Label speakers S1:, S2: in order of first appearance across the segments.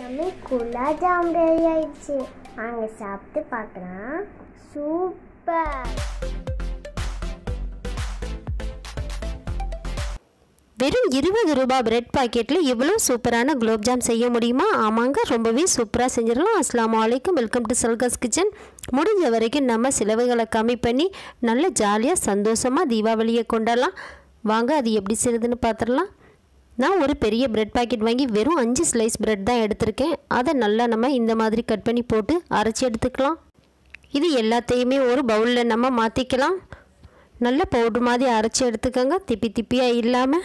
S1: mummy gulab jam ready ஆயிடுச்சு வாங்க சாப்பிட்டு பார்க்கலாம் சூப்பர்
S2: வெறும் இருபது ரூபாய் பிரெட் பாக்கெட்டில் இவ்வளோ சூப்பரான குலோப்ஜாம் செய்ய முடியுமா ஆமாங்க ரொம்பவே சூப்பராக செஞ்சிடலாம் அஸ்லாம் வலைக்கும் வெல்கம் டு சல்காஸ் கிச்சன் முடிஞ்ச வரைக்கும் நம்ம செலவுகளை கம்மி பண்ணி நல்ல ஜாலியாக சந்தோஷமாக தீபாவளியை கொண்டாடலாம் வாங்க அது எப்படி செய்யுதுன்னு பார்த்துடலாம் நான் ஒரு பெரிய பிரெட் பாக்கெட் வாங்கி வெறும் அஞ்சு ஸ்லைஸ் பிரெட் தான் எடுத்திருக்கேன் அதை நல்லா நம்ம இந்த மாதிரி கட் பண்ணி போட்டு அரைச்சி எடுத்துக்கலாம் இது எல்லாத்தையுமே ஒரு பவுலில் நம்ம மாற்றிக்கலாம் நல்ல பவுட்ரு மாதிரி அரைச்சி எடுத்துக்கோங்க திப்பி திப்பியாக இல்லாமல்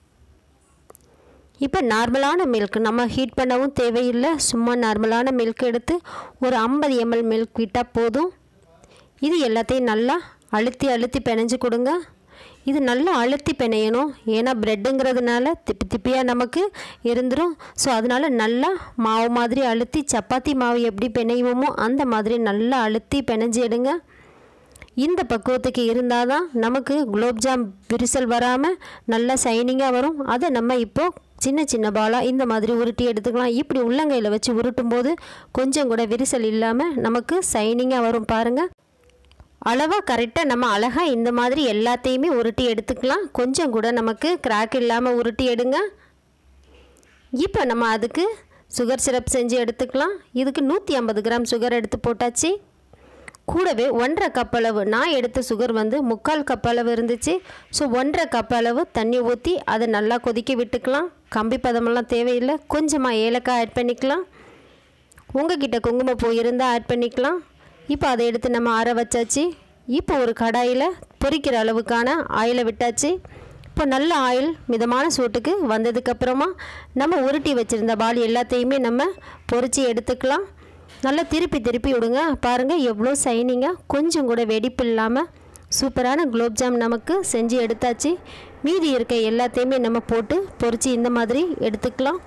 S2: இப்போ நார்மலான மில்க் நம்ம ஹீட் பண்ணவும் தேவையில்லை சும்மா நார்மலான மில்க் எடுத்து ஒரு ஐம்பது எம்எல் மில்க் விட்டால் போதும் இது எல்லாத்தையும் நல்லா அழுத்தி அழுத்தி பிணைஞ்சு கொடுங்க இது நல்லா அழுத்தி பிணையணும் ஏன்னா ப்ரெட்டுங்கிறதுனால திப்பி திப்பியாக நமக்கு இருந்துடும் ஸோ அதனால் நல்லா மாவு மாதிரி அழுத்தி சப்பாத்தி மாவு எப்படி பிணையுவோமோ அந்த மாதிரி நல்லா அழுத்தி பிணைஞ்சு எடுங்க இந்த பக்குவத்துக்கு இருந்தால் தான் நமக்கு குலோப்ஜாம் விரிசல் வராமல் நல்லா ஷைனிங்காக வரும் அதை நம்ம இப்போது சின்ன சின்ன பாலாக இந்த மாதிரி உருட்டி எடுத்துக்கலாம் இப்படி உள்ளங்கையில் வச்சு உருட்டும் போது கொஞ்சம் கூட விரிசல் இல்லாமல் நமக்கு ஷைனிங்காக வரும் பாருங்கள் அளவாக கரெக்டாக நம்ம அழகாக இந்த மாதிரி எல்லாத்தையுமே உருட்டி எடுத்துக்கலாம் கொஞ்சம் கூட நமக்கு கிராக் இல்லாமல் உருட்டி எடுங்க இப்போ நம்ம அதுக்கு சுகர் சிரப் செஞ்சு எடுத்துக்கலாம் இதுக்கு நூற்றி ஐம்பது கிராம் சுகர் எடுத்து போட்டாச்சு கூடவே ஒன்றரை கப் அளவு நான் எடுத்த சுகர் வந்து முக்கால் கப் அளவு இருந்துச்சு ஸோ ஒன்றரை கப் அளவு தண்ணி ஊற்றி அதை நல்லா கொதிக்க விட்டுக்கலாம் கம்பி பதமெல்லாம் தேவையில்லை கொஞ்சமாக ஏலக்காய் ஆட் பண்ணிக்கலாம் உங்ககிட்ட குங்குமப்பூ இருந்தால் ஆட் பண்ணிக்கலாம் இப்போ அதை எடுத்து நம்ம ஆற வச்சாச்சு இப்போ ஒரு கடாயில் பொரிக்கிற அளவுக்கான ஆயிலை விட்டாச்சு இப்போ நல்ல ஆயில் மிதமான சூட்டுக்கு வந்ததுக்கப்புறமா நம்ம உருட்டி வச்சுருந்த பால் எல்லாத்தையுமே நம்ம பொரித்து எடுத்துக்கலாம் நல்லா திருப்பி திருப்பி விடுங்க பாருங்கள் எவ்வளோ சைனிங்காக கொஞ்சம் கூட வெடிப்பு இல்லாமல் சூப்பரான குலோப்ஜாம் நமக்கு செஞ்சு எடுத்தாச்சு மீதி இருக்க எல்லாத்தையுமே நம்ம போட்டு பொரித்து இந்த மாதிரி எடுத்துக்கலாம்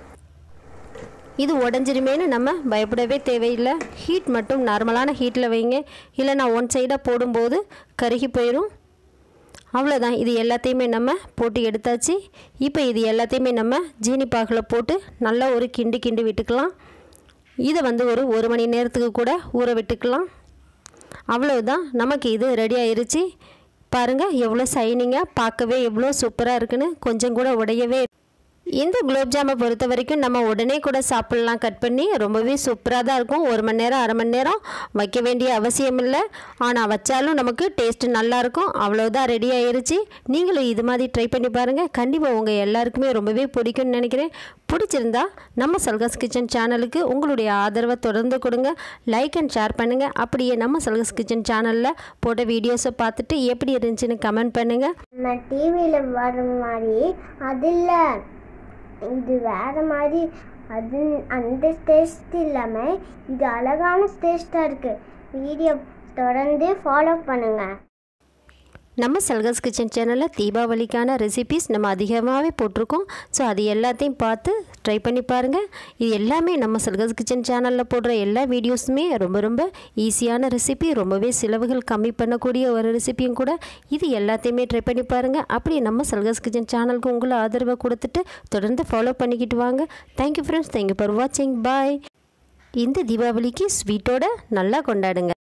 S2: இது உடஞ்சிருமேனு நம்ம பயப்படவே தேவையில்லை ஹீட் மட்டும் நார்மலான ஹீட்டில் வைங்க இல்லைனா ஒன் சைடாக போடும்போது கருகி போயிடும் அவ்வளோதான் இது எல்லாத்தையுமே நம்ம போட்டு எடுத்தாச்சு இப்போ இது எல்லாத்தையுமே நம்ம ஜீனி பாகில் போட்டு நல்லா ஒரு கிண்டு கிண்டு விட்டுக்கலாம் இதை வந்து ஒரு ஒரு மணி நேரத்துக்கு கூட ஊற விட்டுக்கலாம் அவ்வளவுதான் நமக்கு இது ரெடி ஆயிருச்சு பாருங்கள் எவ்வளோ சைனிங்காக பார்க்கவே எவ்வளோ சூப்பராக இருக்குன்னு கொஞ்சம் கூட உடையவே இந்த குலோப்ஜாமை பொறுத்த வரைக்கும் நம்ம உடனே கூட சாப்பிட்லாம் கட் பண்ணி ரொம்பவே சூப்பராக தான் இருக்கும் ஒரு மணி நேரம் அரை மணி நேரம் வைக்க வேண்டிய அவசியம் இல்லை ஆனால் வச்சாலும் நமக்கு டேஸ்ட்டு நல்லாயிருக்கும் அவ்வளோதான் ரெடி ஆயிருச்சு நீங்களும் இது மாதிரி ட்ரை பண்ணி பாருங்கள் கண்டிப்பாக உங்கள் எல்லாருக்குமே ரொம்பவே பிடிக்கும்னு நினைக்கிறேன் பிடிச்சிருந்தா நம்ம சல்காஸ் கிச்சன் சேனலுக்கு உங்களுடைய ஆதரவை தொடர்ந்து கொடுங்க லைக் அண்ட் ஷேர் பண்ணுங்கள் அப்படியே நம்ம சல்காஸ் கிச்சன் சேனலில் போட்ட வீடியோஸை பார்த்துட்டு எப்படி இருந்துச்சுன்னு கமெண்ட் பண்ணுங்கள்
S1: நம்ம டிவியில் வர மாதிரி அது இல்லை இது வேற மாதிரி அது அந்த டேஸ்ட் இல்லாமல் இது அழகான டேஸ்ட்டாக இருக்குது வீடியோ தொடர்ந்து ஃபாலோ பண்ணுங்கள்
S2: நம்ம சல்கஸ் கிச்சன் சேனலில் தீபாவளிக்கான ரெசிபீஸ் நம்ம அதிகமாகவே போட்டிருக்கோம் ஸோ அது எல்லாத்தையும் பார்த்து ட்ரை பண்ணி பாருங்கள் இது எல்லாமே நம்ம சல்கஸ் கிச்சன் சேனலில் போடுற எல்லா வீடியோஸுமே ரொம்ப ரொம்ப ஈஸியான ரெசிபி ரொம்பவே செலவுகள் கம்மி பண்ணக்கூடிய ஒரு ரெசிபியும் கூட இது எல்லாத்தையுமே ட்ரை பண்ணி பாருங்கள் அப்படியே நம்ம சல்கஸ் கிச்சன் சேனலுக்கு உங்களை ஆதரவை கொடுத்துட்டு தொடர்ந்து ஃபாலோ பண்ணிக்கிட்டு வாங்க தேங்க்யூ ஃப்ரெண்ட்ஸ் தேங்க்யூ ஃபார் வாட்சிங் பாய் இந்த தீபாவளிக்கு ஸ்வீட்டோட நல்லா கொண்டாடுங்க